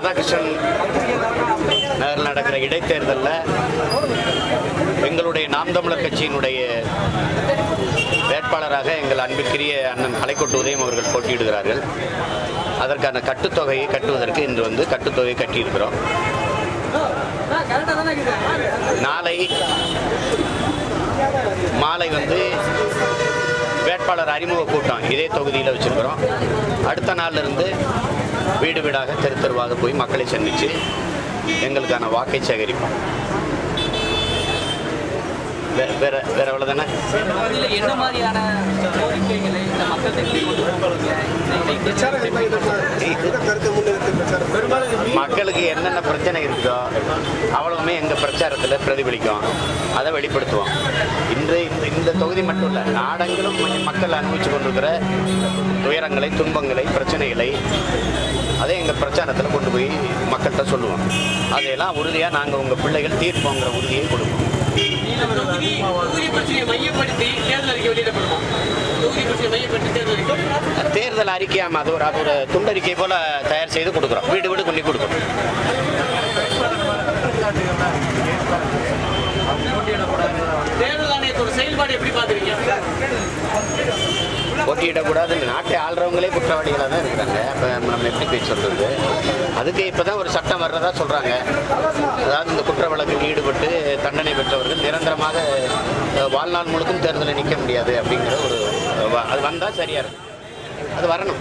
ராதாகிருஷ்ணன் நகரில் நடக்கிற இடைத்தேர்தலில் எங்களுடைய நாம் தமிழர் கட்சியினுடைய வேட்பாளராக எங்கள் அன்பிற்குரிய அண்ணன் கலைக்கொட்டு உதயம் அவர்கள் போட்டியிடுகிறார்கள் அதற்கான கட்டுத்தொகையை கட்டுவதற்கு இன்று வந்து கட்டுத்தொகையை கட்டியிருக்கிறோம் நாளை மாலை வந்து வேட்பாளர் அறிமுக கூட்டம் இதே தொகுதியில் வச்சுருக்கிறோம் அடுத்த நாள்ல இருந்து வீடு வீடாக தெரு தெருவாக போய் மக்களை சந்தித்து எங்களுக்கான வாக்கை சேகரிப்போம் வே- வேற வேற அவ்வளோதானே இதுல என்ன மாதிரியான கோரிக்கைகளை இந்த மக்கள் எப்படி கொண்டு போறீங்க இந்த இடைத்தேர்தல் கருத்தை முன்னிறுத்தி பிரச்சாரம் மக்களுக்கு என்னென்ன பிரச்சனை இருக்கோ அவ்வளவுமே எங்கள் பிரச்சாரத்தில் பிரதிபலிக்கும் அதை வெளிப்படுத்துவோம் இன்று இந்த இந்த தொகுதி மட்டும் இல்லை நாடெங்கிலும் மக்கள் அனுபவிச்சு கொண்டிருக்கிற துயரங்களை துன்பங்களை பிரச்சனைகளை அதை எங்கள் பிரச்சாரத்தில் கொண்டு போய் மக்கள்கிட்ட சொல்லுவோம் அதையெல்லாம் உறுதியாக நாங்கள் உங்கள் பிள்ளைகள் தீர்ப்போங்கிற உறுதியை கொடுப்போம் தொகுதி தொகுதி பிரச்சனையை மையப்படுத்தி தேர்தல் அறிக்கை வெளியிடப்படுமா தொகுதி பிரச்சனையை மையப்படுத்தி தேர்தல் அறிக்கை தேர்தல் அறிக்கையாம அது ஒரு அது ஒரு துண்டறிக்கை போல தயார் செய்து கொடுக்குறோம் வீடு வீடு கொண்டு கொடுக்குறோம் தேர்தல் ஆணையத்தோட செயல்பாடு எப்படி பாக்குறீங்க போட்டியிடக்கூடாது நாட்டை ஆள்றவங்களே குற்றவாளிகளாக தான் இருக்கிறாங்க இப்போ நம்ம எப்படி போய் சொல்றது அதுக்கு இப்போ தான் ஒரு சட்டம் வர்றதா சொல்கிறாங்க அதாவது இந்த குற்ற வழக்கில் ஈடுபட்டு தண்டனை பெற்றவர்கள் நிரந்தரமாக அஹ், வாழ்நாள் முழுக்கும் தேர்தலில் நிற்க முடியாது அப்படிங்கிற ஒரு வ- அது வந்தால் சரியாக இருக்கும் அது வரணும்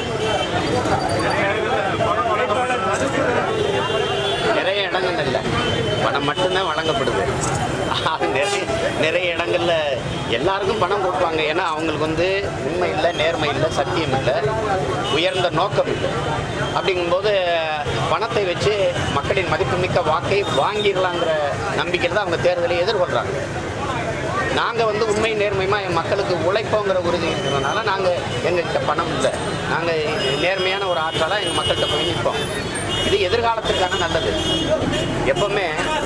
நிறைய இடங்கள் இல்லை பணம் மட்டும்தான் வழங்கப்படுது அது நிறைய நிறைய இடங்கள்ல எல்லாருக்கும் பணம் கொடுப்பாங்க ஏன்னா அவங்களுக்கு வந்து உண்மை இல்லை நேர்மை இல்லை சத்தியம் இல்லை உயர்ந்த நோக்கம் இல்லை அப்படிங்கும்போது பணத்தை வச்சு மக்களின் மதிப்புமிக்க வாக்கை வாங்கிடலாங்கிற நம்பிக்கையில் தான் அவங்க தேர்தலை எதிர்கொள்கிறாங்க நாங்கள் வந்து உண்மை நேர்மையுமா என் மக்களுக்கு உழைப்போங்கிற உறுதி இருக்கிறதுனால நாங்கள் எங்ககிட்ட பணம் இல்லை நாங்கள் நேர்மையான ஒரு ஆற்றாலாக எங்கள் மக்கள்கிட்ட போய் நிற்போம் இது எதிர்காலத்திற்கான நல்லது எப்பவுமே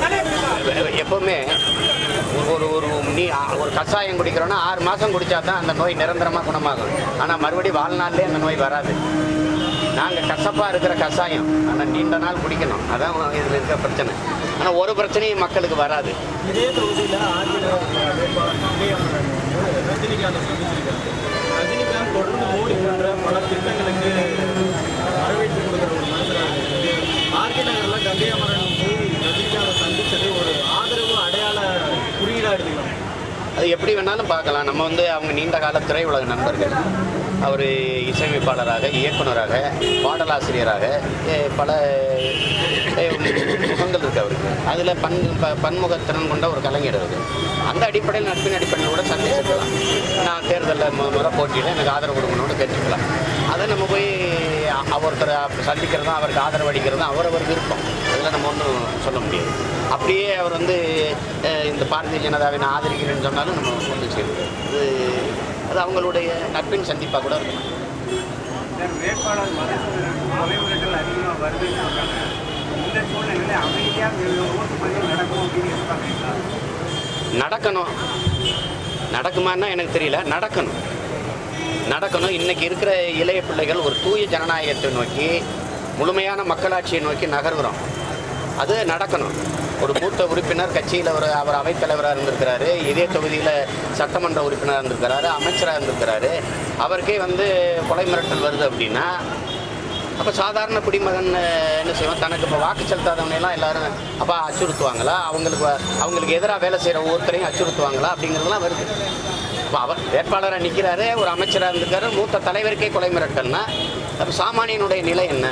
எப்பவுமே ஒரு ஒரு ஒரு நீ ஒரு கஷாயம் குடிக்கிறோன்னா ஆறு மாதம் குடித்தா தான் அந்த நோய் நிரந்தரமாக குணமாகும் ஆனால் மறுபடியும் வாழ்நாள்லேயே அந்த நோய் வராது நாங்கள் கசப்பாக இருக்கிற கஷாயம் ஆனால் நீண்ட நாள் குடிக்கணும் அதான் இதில் இருக்கிற பிரச்சனை ஆனால் ஒரு பிரச்சனையும் மக்களுக்கு வராது இதே தொகுதியில் ஆர்ஜிஆர் வேட்பாளர் விஜயகாந்த் வந்து ரஜினிகாந்த் சந்திச்சிருக்காங்க ரஜினிகாந்த் தொடர்ந்து மோடி போன்ற பல திட்டங்களுக்கு வரவேற்பு கொடுக்குற ஒரு மனிதராக இருக்கு ஆர்கே நகரில் கங்கை அமரன் போய் ரஜினிகாந்த் சந்திச்சது ஒரு ஆதரவு அடையாள குறியீடாக எடுத்துக்கலாம் அது எப்படி வேணாலும் பார்க்கலாம் நம்ம வந்து அவங்க நீண்ட கால திரையுலக நண்பர்கள் அவர் இசையமைப்பாளராக இயக்குனராக பாடலாசிரியராக எ, பல எ, முகங்கள் இருக்கு அவருக்கு அதில் பன் ப- பன்முகத்திறன் கொண்ட ஒரு கலைஞர் அவர் அந்த அடிப்படையில் நட்பின் அடிப்படையில் கூட சந்திச்சிருக்கலாம் நான் தேர்தலில் மு- முறை போட்டியில் எனக்கு ஆதரவு கொடுக்கணும்னு கேட்டுக்கலாம் அதை நம்ம போய் அ- ஒருத்தரை சந்திக்கிறதும் அவருக்கு ஆதரவு அளிக்கிறதும் அவரவர் விருப்பம் அதில் நம்ம ஒன்றும் சொல்ல முடியாது அப்படியே அவர் வந்து அஹ், இந்த பாரதிய ஜனதாவை நான் ஆதரிக்கிறேன்னு சொன்னாலும் நம்ம ஒன்று செய்வோம் அது அது அவங்களுடைய நட்பின் சந்திப்பாக கூட இருக்கும் வேட்பாளர் மலைமுறைகள் அதிகமாக வருதுன்னு சொல்றாங்க இந்த சூழ்நிலையில் அமைதியாக ஓட்டு பதிவு நடக்கும் அப்படின்னு எதிர்பார்க்குறீங்களா நடக்கணும் நடக்குமான்னா எனக்கு தெரியல நடக்கணும் நடக்கணும் இன்னைக்கு இருக்கிற இளைய பிள்ளைகள் ஒரு தூய ஜனநாயகத்தை நோக்கி முழுமையான மக்களாட்சியை நோக்கி நகர்கிறோம் அது நடக்கணும் ஒரு மூத்த உறுப்பினர் கட்சியில் ஒரு அவர் அவைத்தலைவராக இருந்திருக்கிறாரு இதே தொகுதியில் சட்டமன்ற உறுப்பினராக இருந்திருக்கிறாரு அமைச்சராக இருந்திருக்கிறாரு அவருக்கே வந்து கொலை மிரட்டல் வருது அப்படின்னா அப்போ சாதாரண குடிமகன் அஹ், என்ன செய்வான் தனக்கு இப்போ வாக்கு செலுத்தாதவனையெல்லாம் எல்லாரும் அப்போ அச்சுறுத்துவாங்களா அவங்களுக்கு வ- அவங்களுக்கு எதிராக வேலை செய்கிற ஒவ்வொருத்தரையும் அச்சுறுத்துவாங்களா அப்படிங்கிறதுலாம் வருது இப்போ அவர் வேட்பாளராக நிற்கிறாரு ஒரு அமைச்சராக இருந்திருக்காரு மூத்த தலைவருக்கே கொலை மிரட்டல்னா அப்போ சாமானியனுடைய நிலை என்ன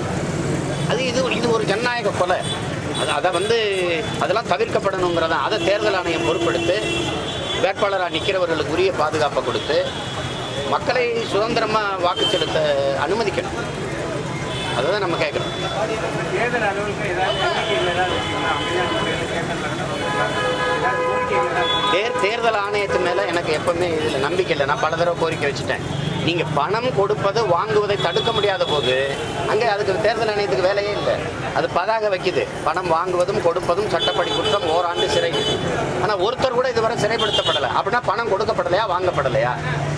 அது இது இது ஒரு ஜனநாயக கொலை அது அதை வந்து அதெல்லாம் தவிர்க்கப்படணுங்கிறத அதை தேர்தல் ஆணையம் பொறுப்பெடுத்து வேட்பாளராக நிற்கிறவர்களுக்கு உரிய பாதுகாப்பை கொடுத்து மக்களை சுதந்திரமாக வாக்கு செலுத்த அனுமதிக்கணும் அதுதான் நம்ம கேட்குறோம் தேர்தல் அளவுக்கு ஏதாவது நம்பிக்கைகள் ஏதாவது வச்சுக்கலாம் அமைதியான முறையில் தேர்தல் நடத்தணும் ஏதாவது கோரிக்கைகள் ஏதாவது தேர் தேர்தல் ஆணையத்து மேலே எனக்கு எப்பவுமே இதில் நம்பிக்கை இல்லை நான் பல தடவை கோரிக்கை வச்சுட்டேன் நீங்கள் பணம் கொடுப்பது வாங்குவதை தடுக்க முடியாத போது அங்கே அதுக்கு தேர்தல் ஆணையத்துக்கு வேலையே இல்லை அது பதாக வைக்குது பணம் வாங்குவதும் கொடுப்பதும் சட்டப்படி குற்றம் ஓராண்டு சிறை ஆனால் ஒருத்தர் கூட இதுவரை சிறைப்படுத்தப்படலை அப்படின்னா பணம் கொடுக்கப்படலையா வாங்கப்படலையா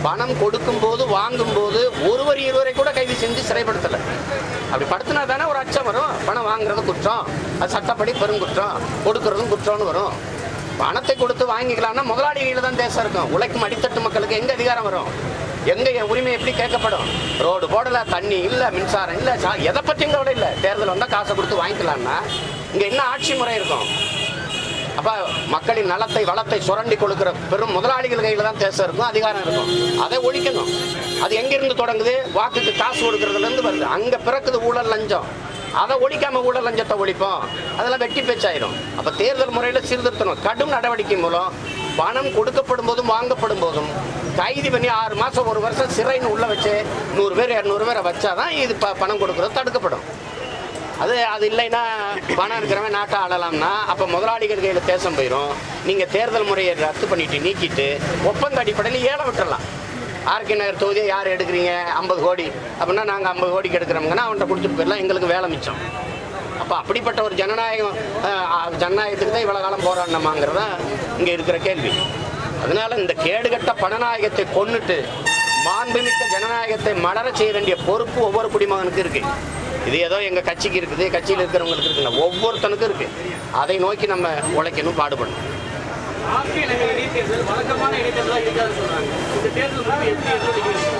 பணம் கொடுக்கும் போது வாங்கும் போது ஒருவர் இருவரை கூட கைது செஞ்சு சிறைப்படுத்தல அப்படி படுத்தினா தானே ஒரு அச்சம் வரும் பணம் வாங்குறது குற்றம் அது சட்டப்படி பெருங்குற்றம் கொடுக்கறதும் குற்றம்னு வரும் பணத்தை கொடுத்து வாங்கிக்கலாம்னா முதலாளிகளில் தான் தேசம் இருக்கும் உழைக்கும் அடித்தட்டு மக்களுக்கு எங்க அதிகாரம் வரும் எங்க என் உரிமை எப்படி கேட்கப்படும் ரோடு போடல தண்ணி இல்ல மின்சாரம் இல்ல சா- எதை பற்றியும் கூட இல்ல தேர்தல் வந்தா காசை கொடுத்து வாங்கிக்கலாம்னா இங்க என்ன ஆட்சி முறை இருக்கும் அப்ப மக்களின் நலத்தை வளத்தை சுரண்டி கொடுக்கிற பெரும் முதலாளிகள் கையில தான் தேசம் இருக்கும் அதிகாரம் இருக்கும் அதை ஒழிக்கணும் அது எங்கிருந்து தொடங்குது வாக்குக்கு காசு கொடுக்கறதுல இருந்து வருது அங்க பிறக்குது ஊழல் லஞ்சம் அதை ஒழிக்காம ஊழல் லஞ்சத்தை ஒழிப்போம் அதெல்லாம் வெட்டி பேச்சாயிரும் அப்ப தேர்தல் முறையில சீர்திருத்தணும் கடும் நடவடிக்கை மூலம் பணம் கொடுக்கப்படும் போதும் வாங்கப்படும் போதும் கைது பண்ணி ஆறு மாசம் ஒரு வருஷம் சிறைன்னு உள்ள வச்சு நூறு பேர் இரநூறு பேரை வச்சாதான் இது ப- பணம் கொடுக்கறது தடுக்கப்படும் அது அது இல்லைன்னா பணம் இருக்கிறவன் நாட்டை ஆளலாம்னா அப்போ முதலாளிகள் கையில் தேசம் போயிடும் நீங்கள் தேர்தல் முறையை ரத்து பண்ணிட்டு நீக்கிட்டு ஒப்பந்த அடிப்படையில் ஏலம் விட்டுறலாம் ஆர்கே நகர் தொகுதியை யார் எடுக்கிறீங்க ஐம்பது கோடி அப்படின்னா நாங்கள் ஐம்பது கோடிக்கு எடுக்கிறோம்ங்கன்னா அவன்கிட்ட கொடுத்துட்டு போயிடலாம் எங்களுக்கு வேலை மிச்சம் அப்போ அப்படிப்பட்ட ஒரு ஜனநாயகம் அஹ், அஹ், ஜனநாயகத்துக்கு தான் இவ்வளோ காலம் போராடணுமாங்கிறது தான் இங்கே இருக்கிற கேள்வி அதனால இந்த கேடுகட்ட பணநாயகத்தை கொன்னுட்டு மாண்புமிக்க ஜனநாயகத்தை மலர செய்ய வேண்டிய பொறுப்பு ஒவ்வொரு குடிமகனுக்கு இருக்கு இது ஏதோ எங்க கட்சிக்கு இருக்குது கட்சியில் இருக்கிறவங்களுக்கு இருக்குல்ல ஒவ்வொருத்தனுக்கும் இருக்கு அதை நோக்கி நம்ம உழைக்கணும் பாடுபடணும் ஆர்கே நகர் இடைத்தேர்தல் வழக்கமான இடைத்தேர்தலாக இருக்காது சொல்றாங்க இந்த தேர்தல் முடிவு எப்படி எதிரொலிக்கிறது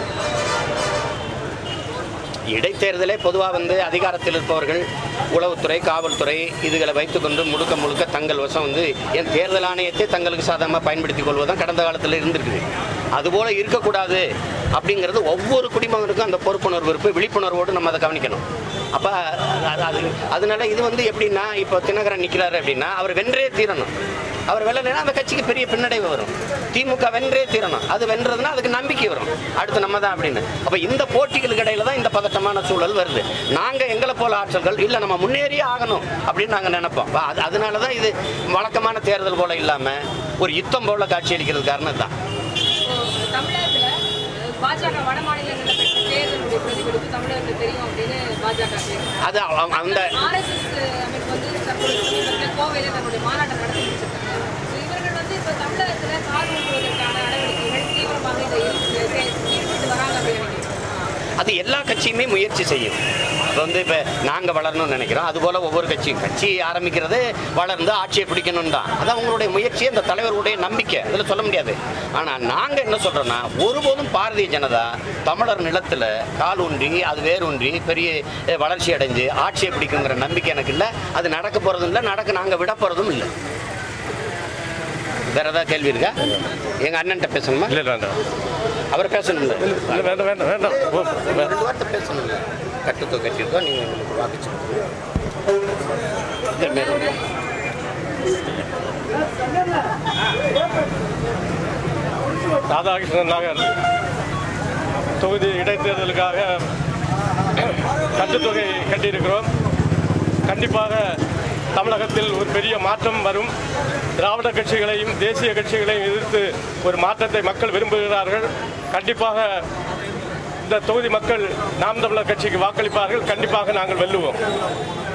இடைத்தேர்தலே பொதுவாக வந்து அதிகாரத்தில் இருப்பவர்கள் உளவுத்துறை காவல்துறை இதுகளை வைத்துக்கொண்டு முழுக்க முழுக்க தங்கள் வசம் வந்து என் தேர்தல் ஆணையத்தை தங்களுக்கு சாதகமாக பயன்படுத்திக் கொள்வதுதான் கடந்த காலத்தில் இருந்திருக்குது அதுபோல இருக்கக்கூடாது அப்படிங்கிறது ஒவ்வொரு குடிமகனுக்கும் அந்த பொறுப்புணர்வு இருப்பு விழிப்புணர்வோடு நம்ம அதை கவனிக்கணும் அப்போ அது அது அதனால இது வந்து எப்படின்னா இப்போ தினகரன் நிற்கிறாரு அப்படின்னா அவர் வென்றே தீரணும் அவர் வெல்லலைன்னா அந்த கட்சிக்கு பெரிய பின்னடைவு வரும் திமுக வென்றே தீரணும் அது வென்றதுன்னா அதுக்கு நம்பிக்கை வரும் அடுத்து நம்ம தான் அப்படின்னு அப்போ இந்த போட்டிகளுக்கு இடையில தான் இந்த பதட்டமான சூழல் வருது நாங்கள் எங்களை போல ஆற்றல்கள் இல்லை நம்ம முன்னேறியே ஆகணும் அப்படின்னு நாங்கள் நினைப்போம் அப்ப அது அதனால தான் இது வழக்கமான தேர்தல் போல இல்லாமல் ஒரு யுத்தம் போல காட்சியளிக்கிறது காரணம் தான் தமிழகத்துல அஹ், பாஜக வட மாநிலங்களில் பெற்ற தேர்தலுடைய பிரதிபலிப்பு தமிழகத்துக்கு தெரியும் அப்படின்னு பாஜக பேசுறாங்க. அது அவ- அந்த ஆர்எஸ்எஸ் அமைப்பு வந்து தற்போது சமீபத்தில் கோவையில தன்னுடைய மாநாட்டை நடத்தி முடிச்சிருக்காங்க So, இவர்கள் வந்து இப்ப தமிழகத்துல கால் ஊன்றுவதற்கான நடவடிக்கைகள் தீவிரமாக இதை ஈடுபட்டு செ- ஈடுபட்டு வராங்க அப்படின்னு நினைக்கிறேன். அது எல்லா கட்சியுமே முயற்சி செய்யும் இப்போ வந்து இப்போ நாங்கள் வளரணும்னு நினைக்கிறோம் அதுபோல் ஒவ்வொரு கட்சியும் கட்சி ஆரம்பிக்கிறது வளர்ந்து ஆட்சியை பிடிக்கணும் தான் அது அவங்களுடைய முயற்சி அந்த தலைவருடைய நம்பிக்கை அதில் சொல்ல முடியாது ஆனால் நாங்கள் என்ன சொல்கிறோன்னா ஒருபோதும் பாரதிய ஜனதா தமிழர் நிலத்தில் கால் ஊன்றி அது வேரூன்றி பெரிய அஹ், வளர்ச்சி அடைஞ்சு ஆட்சியை பிடிக்குங்கிற நம்பிக்கை எனக்கு இல்லை அது நடக்க போகிறதும் இல்லை நடக்க நாங்கள் விட போகிறதும் இல்லை வேற ஏதாவது கேள்வி இருக்கா எங்கள் அண்ணன்ட்ட பேசணுமா இல்லை வேண்டாம் அவர் பேசணும்ல இல்லை வேண்டாம் வேண்டாம் வேண்டாம் ஓ, வே- ரெண்டு வார்த்தை பேசணும்ல கட்டுத்தோ கட்டியிருக்கோம் நீங்கள் எங்களுக்கு வாக்குச்சு ராதாகிருஷ்ணன் நகர் தொகுதி இடைத்தேர்தலுக்காக கட்டுத்தொகை கட்டியிருக்கிறோம் கண்டிப்பாக தமிழகத்தில் ஒரு பெரிய மாற்றம் வரும் திராவிட கட்சிகளையும் தேசிய கட்சிகளையும் எதிர்த்து ஒரு மாற்றத்தை மக்கள் விரும்புகிறார்கள் கண்டிப்பாக இந்த தொகுதி மக்கள் நாம் தமிழர் கட்சிக்கு வாக்களிப்பார்கள் கண்டிப்பாக நாங்கள் வெல்லுவோம்